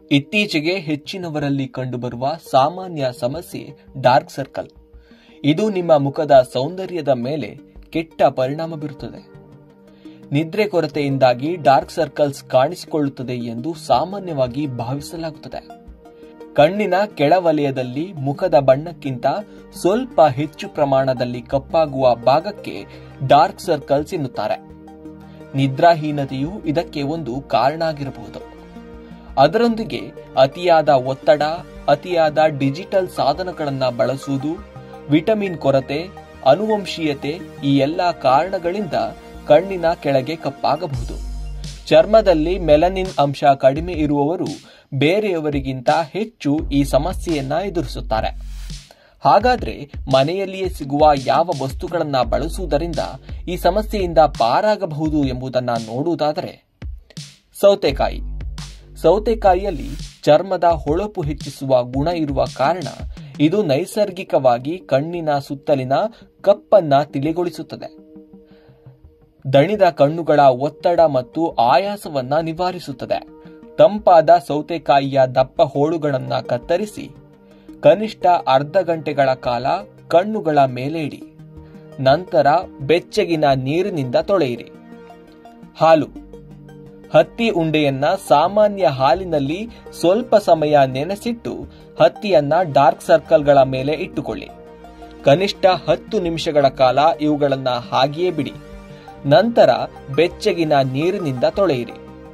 ಇತ್ತೀಚೆಗೆ ಹೆಚ್ಚಿನವರಲ್ಲಿ ಕಂಡುಬರುವ ಸಾಮಾನ್ಯ ಸಮಸ್ಯೆ ಡಾರ್ಕ್ ಸರ್ಕಲ್ ಇದು ನಿಮ್ಮ ಮುಖದ ಸೌಂದರ್ಯದ ಮೇಲೆ ಕೆಟ್ಟ ಪರಿಣಾಮ ಬೀರುತ್ತದೆ ನಿದ್ರೆ ಕೊರತೆಯಿಂದಾಗಿ ಡಾರ್ಕ್ ಸರ್ಕಲ್ಸ್ ಕಾಣಿಸಿಕೊಳ್ಳುತ್ತದೆ ಎಂದು ಸಾಮಾನ್ಯವಾಗಿ ಭಾವಿಸಲಾಗುತ್ತದೆ ಕಣ್ಣಿನ ಕೆಳವಲಯದಲ್ಲಿ ಮುಖದ ಬಣ್ಣಕ್ಕಿಂತ ಸ್ವಲ್ಪ ಹೆಚ್ಚು ಪ್ರಮಾಣದಲ್ಲಿ ಕಪ್ಪಾಗುವ ಭಾಗಕ್ಕೆ ಡಾರ್ಕ್ ಸರ್ಕಲ್ಸ್ ಎನ್ನುತ್ತಾರೆ ನಿದ್ರಾಹೀನತೆಯು ಇದಕ್ಕೆ ಒಂದು ಕಾರಣ ಆಗಿರಬಹುದು ಅದರೊಂದಿಗೆ ಅತಿಯಾದ ಒತ್ತಡ ಅತಿಯಾದ ಡಿಜಿಟಲ್ ಸಾಧನಗಳನ್ನು ಬಳಸುವುದು ವಿಟಮಿನ್ ಕೊರತೆ ಅನುವಂಶೀಯತೆ ಈ ಎಲ್ಲ ಕಾರಣಗಳಿಂದ ಕಣ್ಣಿನ ಕೆಳಗೆ ಕಪ್ಪಾಗಬಹುದು ಚರ್ಮದಲ್ಲಿ ಮೆಲನಿನ್ ಅಂಶ ಕಡಿಮೆ ಇರುವವರು ಬೇರೆಯವರಿಗಿಂತ ಹೆಚ್ಚು ಈ ಸಮಸ್ಯೆಯನ್ನ ಎದುರಿಸುತ್ತಾರೆ ಹಾಗಾದ್ರೆ ಮನೆಯಲ್ಲಿಯೇ ಸಿಗುವ ಯಾವ ವಸ್ತುಗಳನ್ನ ಬಳಸುವುದರಿಂದ ಈ ಸಮಸ್ಯೆಯಿಂದ ಪಾರಾಗಬಹುದು ಎಂಬುದನ್ನ ನೋಡುವುದಾದರೆ ಸೌತೆಕಾಯಿ ಸೌತೆಕಾಯಿಯಲ್ಲಿ ಚರ್ಮದ ಹೊಳಪು ಹೆಚ್ಚಿಸುವ ಗುಣ ಇರುವ ಕಾರಣ ಇದು ನೈಸರ್ಗಿಕವಾಗಿ ಕಣ್ಣಿನ ಸುತ್ತಲಿನ ಕಪ್ಪನ್ನ ತಿಳಿಗೊಳಿಸುತ್ತದೆ ದಣಿದ ಕಣ್ಣುಗಳ ಒತ್ತಡ ಮತ್ತು ಆಯಾಸವನ್ನ ನಿವಾರಿಸುತ್ತದೆ ತಂಪಾದ ಸೌತೆಕಾಯಿಯ ದಪ್ಪ ಹೋಳುಗಳನ್ನ ಕತ್ತರಿಸಿ ಕನಿಷ್ಠ ಅರ್ಧ ಗಂಟೆಗಳ ಕಾಲ ಕಣ್ಣುಗಳ ಮೇಲೆ ಇಡಿ ನಂತರ ಬೆಚ್ಚಗಿನ ನೀರಿನಿಂದ ತೊಳೆಯಿರಿ ಹಾಲು ಹತ್ತಿ ಉಂಡೆಯನ್ನ ಸಾಮಾನ್ಯ ಹಾಲಿನಲ್ಲಿ ಸ್ವಲ್ಪ ಸಮಯ ನೆನೆಸಿಟ್ಟು ಹತ್ತಿಯನ್ನ ಡಾರ್ಕ್ ಸರ್ಕಲ್ಗಳ ಮೇಲೆ ಇಟ್ಟುಕೊಳ್ಳಿ ಕನಿಷ್ಠ ಹತ್ತು ನಿಮಿಷಗಳ ಕಾಲ ಇವುಗಳನ್ನ ಹಾಗೆಯೇ ಬಿಡಿ ನಂತರ ಬೆಚ್ಚಗಿನ ನೀರಿನಿಂದ ತೊಳೆಯಿರಿ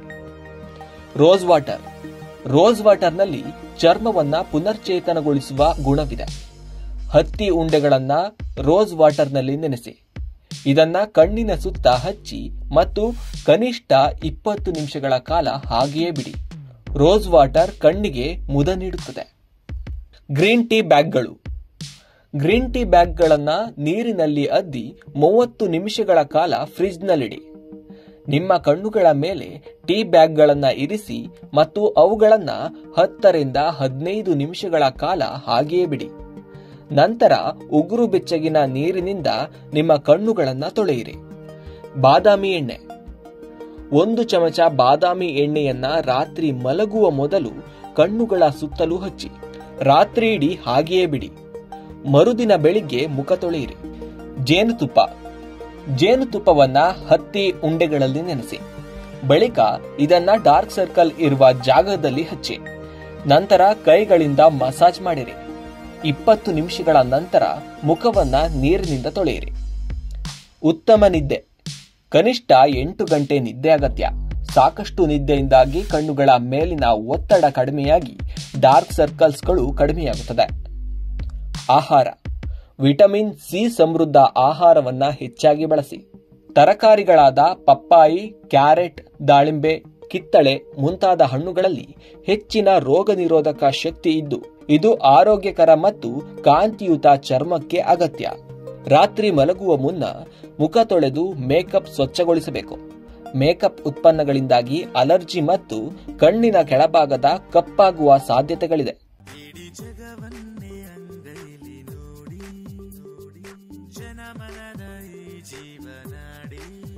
ರೋಸ್ ವಾಟರ್ ರೋಸ್ ವಾಟರ್ನಲ್ಲಿ ಚರ್ಮವನ್ನ ಪುನರ್ಚೇತನಗೊಳಿಸುವ ಗುಣವಿದೆ ಹತ್ತಿ ಉಂಡೆಗಳನ್ನ ರೋಸ್ ವಾಟರ್ನಲ್ಲಿ ನೆನೆಸಿ ಇದನ್ನ ಕಣ್ಣಿನ ಸುತ್ತ ಹಚ್ಚಿ ಮತ್ತು ಕನಿಷ್ಠ ಇಪ್ಪತ್ತು ನಿಮಿಷಗಳ ಕಾಲ ಹಾಗೆಯೇ ಬಿಡಿ ರೋಸ್ ವಾಟರ್ ಕಣ್ಣಿಗೆ ಮುದ ನೀಡುತ್ತದೆ ಗ್ರೀನ್ ಟೀ ಬ್ಯಾಗ್ಗಳು ಗ್ರೀನ್ ಟೀ ಬ್ಯಾಗ್ಗಳನ್ನ ನೀರಿನಲ್ಲಿ ಅದ್ದಿ ಮೂವತ್ತು ನಿಮಿಷಗಳ ಕಾಲ ಫ್ರಿಜ್ನಲ್ಲಿಡಿ ನಿಮ್ಮ ಕಣ್ಣುಗಳ ಮೇಲೆ ಟೀ ಬ್ಯಾಗ್ಗಳನ್ನ ಇರಿಸಿ ಮತ್ತು ಅವುಗಳನ್ನ ಹತ್ತರಿಂದ ಹದಿನೈದು ನಿಮಿಷಗಳ ಕಾಲ ಹಾಗೆಯೇ ಬಿಡಿ ನಂತರ ಉಗುರು ಬೆಚ್ಚಗಿನ ನೀರಿನಿಂದ ನಿಮ್ಮ ಕಣ್ಣುಗಳನ್ನ ತೊಳೆಯಿರಿ ಬಾದಾಮಿ ಎಣ್ಣೆ ಒಂದು ಚಮಚ ಬಾದಾಮಿ ಎಣ್ಣೆಯನ್ನ ರಾತ್ರಿ ಮಲಗುವ ಮೊದಲು ಕಣ್ಣುಗಳ ಸುತ್ತಲೂ ಹಚ್ಚಿ ರಾತ್ರಿ ಇಡೀ ಹಾಗೆಯೇ ಬಿಡಿ ಮರುದಿನ ಬೆಳಿಗ್ಗೆ ಮುಖ ತೊಳೆಯಿರಿ ಜೇನುತುಪ್ಪ ಜೇನುತುಪ್ಪವನ್ನ ಹತ್ತಿ ಉಂಡೆಗಳಲ್ಲಿ ನೆನೆಸಿ ಬಳಿಕ ಇದನ್ನ ಡಾರ್ಕ್ ಸರ್ಕಲ್ ಇರುವ ಜಾಗದಲ್ಲಿ ಹಚ್ಚಿ ನಂತರ ಕೈಗಳಿಂದ ಮಸಾಜ್ ಮಾಡಿರಿ ಇಪ್ಪತ್ತು ನಿಮಿಷಗಳ ನಂತರ ಮುಖವನ್ನ ನೀರಿನಿಂದ ತೊಳೆಯಿರಿ ಉತ್ತಮ ನಿದ್ದೆ ಕನಿಷ್ಠ ಎಂಟು ಗಂಟೆ ನಿದ್ದೆ ಅಗತ್ಯ ಸಾಕಷ್ಟು ನಿದ್ದೆಯಿಂದಾಗಿ ಕಣ್ಣುಗಳ ಮೇಲಿನ ಒತ್ತಡ ಕಡಿಮೆಯಾಗಿ ಡಾರ್ಕ್ ಸರ್ಕಲ್ಸ್ಗಳು ಕಡಿಮೆಯಾಗುತ್ತದೆ ಆಹಾರ ವಿಟಮಿನ್ ಸಿ ಸಮೃದ್ಧ ಆಹಾರವನ್ನ ಹೆಚ್ಚಾಗಿ ಬಳಸಿ ತರಕಾರಿಗಳಾದ ಪಪ್ಪಾಯಿ ಕ್ಯಾರೆಟ್ ದಾಳಿಂಬೆ ಕಿತ್ತಳೆ ಮುಂತಾದ ಹಣ್ಣುಗಳಲ್ಲಿ ಹೆಚ್ಚಿನ ರೋಗ ನಿರೋಧಕ ಶಕ್ತಿ ಇದ್ದು ಇದು ಆರೋಗ್ಯಕರ ಮತ್ತು ಕಾಂತಿಯುತ ಚರ್ಮಕ್ಕೆ ಅಗತ್ಯ ರಾತ್ರಿ ಮಲಗುವ ಮುನ್ನ ಮುಖ ತೊಳೆದು ಮೇಕಪ್ ಸ್ವಚ್ಛಗೊಳಿಸಬೇಕು ಮೇಕಪ್ ಉತ್ಪನ್ನಗಳಿಂದಾಗಿ ಅಲರ್ಜಿ ಮತ್ತು ಕಣ್ಣಿನ ಕೆಳಭಾಗದ ಕಪ್ಪಾಗುವ ಸಾಧ್ಯತೆಗಳಿದೆ ಇಡೀ ಜಗವನ್ನೇ ಅಂಗೈಲಿ ನೋಡಿ ನೋಡಿ ಜನಮನದ ಈ ಜೀವನಾಡಿ